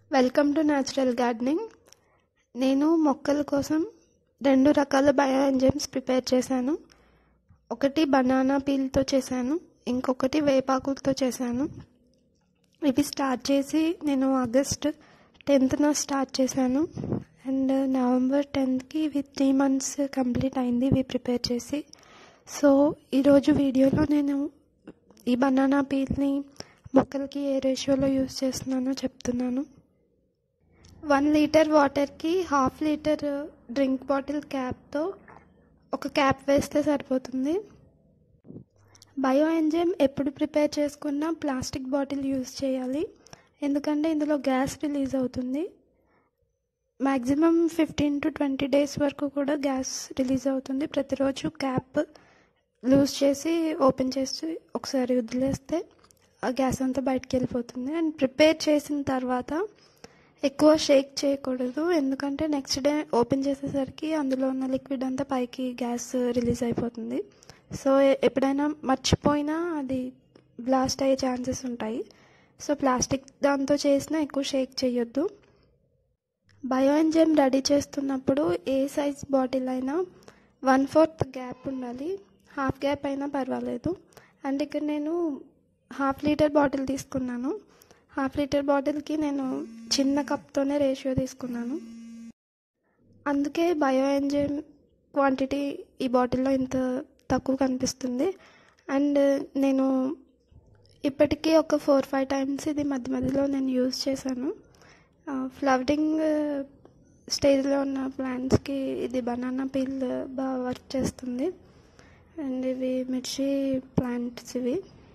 welcome to natural gardening నేను మొక్కల కోసం రెండు రకాల బయో ఎంజైమ్స్ ప్రిపేర్ చేశాను ఒకటి బనానా పీల్తో చేశాను ఇంకొకటి వేపాకులతో చేశాను ఇవి స్టార్ట్ చేసి నేను ఆగస్ట్ టెన్త్న స్టార్ట్ చేశాను అండ్ నవంబర్ టెన్త్కి ఇవి త్రీ మంత్స్ కంప్లీట్ అయింది ఇవి ప్రిపేర్ చేసి సో ఈరోజు వీడియోలో నేను ఈ బనానా పీల్ని మొక్కలకి ఏ రేషియోలో యూస్ చేస్తున్నానో చెప్తున్నాను వన్ లీటర్ వాటర్కి హాఫ్ లీటర్ డ్రింక్ బాటిల్ క్యాప్తో ఒక క్యాప్ వేస్తే సరిపోతుంది బయో ఎంజైమ్ ఎప్పుడు ప్రిపేర్ చేసుకున్నా ప్లాస్టిక్ బాటిల్ యూజ్ చేయాలి ఎందుకంటే ఇందులో గ్యాస్ రిలీజ్ అవుతుంది maximum fifteen to twenty days వరకు కూడా గ్యాస్ రిలీజ్ అవుతుంది ప్రతిరోజు క్యాప్ లూజ్ చేసి ఓపెన్ చేసి ఒకసారి వదిలేస్తే ఆ గ్యాస్ అంతా బయటకు వెళ్ళిపోతుంది అండ్ ప్రిపేర్ చేసిన తర్వాత ఎక్కువ షేక్ చేయకూడదు ఎందుకంటే నెక్స్ట్ డే ఓపెన్ చేసేసరికి అందులో ఉన్న లిక్విడ్ అంతా పైకి గ్యాస్ రిలీజ్ అయిపోతుంది సో ఎప్పుడైనా మర్చిపోయినా అది బ్లాస్ట్ అయ్యే ఛాన్సెస్ ఉంటాయి సో ప్లాస్టిక్ దాంతో చేసినా ఎక్కువ షేక్ చేయొద్దు బయో ఎంజైమ్ రెడీ చేస్తున్నప్పుడు ఏ సైజ్ బాటిల్ అయినా వన్ ఫోర్త్ గ్యాప్ ఉండాలి హాఫ్ గ్యాప్ అయినా పర్వాలేదు అండ్ ఇక్కడ నేను హాఫ్ లీటర్ బాటిల్ తీసుకున్నాను హాఫ్ లీటర్ బాటిల్కి నేను చిన్న కప్తోనే రేషియో తీసుకున్నాను అందుకే బయో ఎంజైమ్ క్వాంటిటీ ఈ బాటిల్లో ఇంత తక్కువ కనిపిస్తుంది అండ్ నేను ఇప్పటికీ ఒక ఫోర్ ఫైవ్ టైమ్స్ ఇది మధ్య మధ్యలో నేను యూజ్ చేశాను ఫ్లవరింగ్ స్టేజ్లో ఉన్న ప్లాంట్స్కి ఇది బనానా పీల్ బాగా వర్క్ చేస్తుంది అండ్ ఇవి మిర్చి ప్లాంట్స్ ఇవి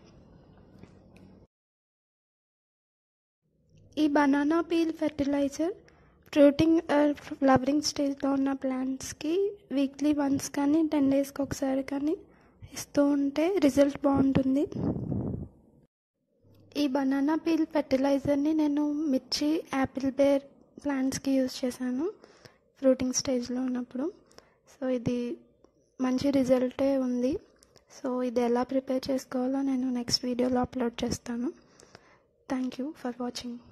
ఈ banana peel fertilizer fruiting flowering స్టేజ్లో ఉన్న ప్లాంట్స్కి వీక్లీ వన్స్ కానీ టెన్ డేస్కి ఒకసారి కానీ ఇస్తూ ఉంటే రిజల్ట్ బాగుంటుంది ఈ బనానా పీల్ ఫెర్టిలైజర్ని నేను మిర్చి యాపిల్ బేర్ ప్లాంట్స్కి యూజ్ చేశాను ఫ్రూటింగ్ స్టేజ్లో ఉన్నప్పుడు సో ఇది మంచి రిజల్టే ఉంది సో ఇది ఎలా ప్రిపేర్ చేసుకోవాలో నేను నెక్స్ట్ వీడియోలో అప్లోడ్ చేస్తాను థ్యాంక్ యూ ఫర్ వాచింగ్